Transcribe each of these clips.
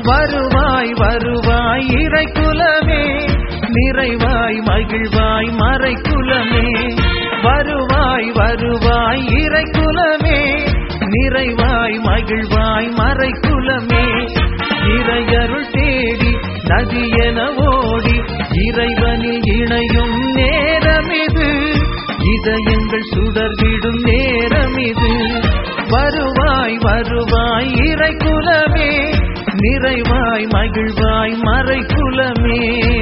வருவாய் வருவாய் இறைக்குலமே நிறைவாய் மகிழ்வாய் மறைக்குலமே வருவாய் வருவாய் இறைக்குலமே நிறைவாய் மகிழ்வாய் மறைக்குலமே இறையருள் தேடி நதியென ஓடி இறைவனில் இணையும் நேரமிது இதயங்கள் சுடர்விடும் நேரமிது வருவாய் வருவாய் இறைக்குலமே நிறைவாய் மகிழ்வாய் மறைக்குலமே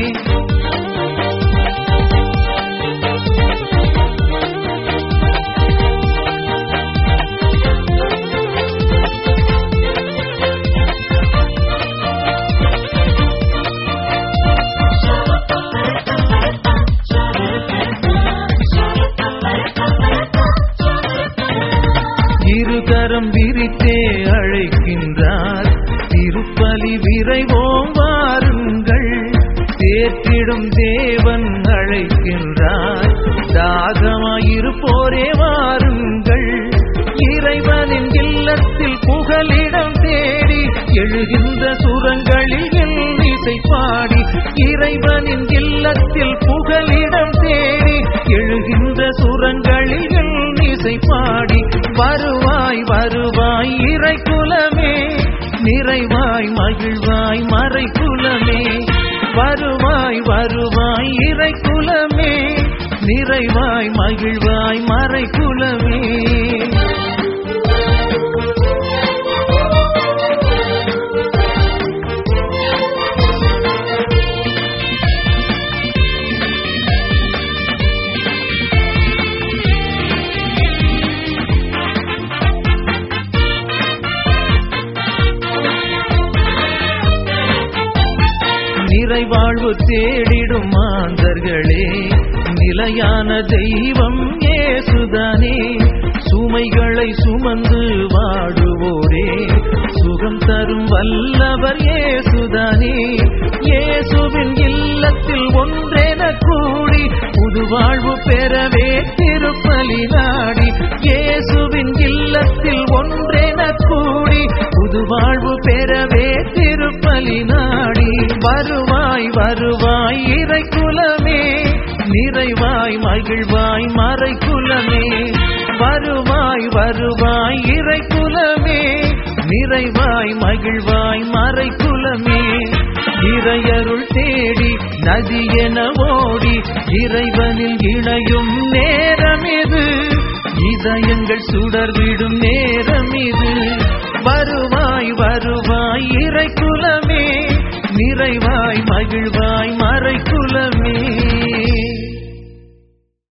இருகரம் விரித்தே அழைக்கின்றார் திருப்பலி விரைவோம் வாருங்கள் தேற்றிடும் தேவன் அழைக்கின்றார் தாகமாயிருப்போரே வாருங்கள் இறைவனின் இல்லத்தில் புகலிடம் தேடி எழுகின்ற சுரங்களில் என் இசை பாடி இறைவனின் இல்லத்தில் புகலிடம் தேடி எழுகின்ற சுரங்களில் என் இசை பாடி வருவாய் வருவாய் இறைக்குலமே நிறைவாய் மகிழ்வாய் மறைக்குலமே வருவாய் வருவாய் இறைக்குலமே நிறைவாய் மகிழ்வாய் மறைக்குலமே நிறைவாழ்வு தேடிடும் மாந்தர்களே நிலையான தெய்வம் ஏசுதானே சுமைகளை சுமந்து வாடுவோரே சுகம் தரும் வல்லவர் ஏசுதானே இயேசுவின் இல்லத்தில் ஒன்றென கூடி புது வாழ்வு பெறவே திருப்பலி நாடி இயேசுவின் இல்லத்தில் ஒன்றென கூடி புது வாழ்வு பெறவே திருப்பலி நாடி வருவாய் வருவாய் இறைக்குலமே நிறைவாய் மகிழ்வாய் மறைக்குலமே வருவாய் வருவாய் இறைக்குலமே நிறைவாய் மகிழ்வாய் மறைக்குலமே இறையருள் தேடி நதியென ஓடி இறைவனில் இணையும் நேரம் இது இதயங்கள் சுடர்விடும் நேரம் இது வருவாய் வருவாய் இறைக்குலமே நிறைவாய் மகிழ்வாய் மறைக்குலமே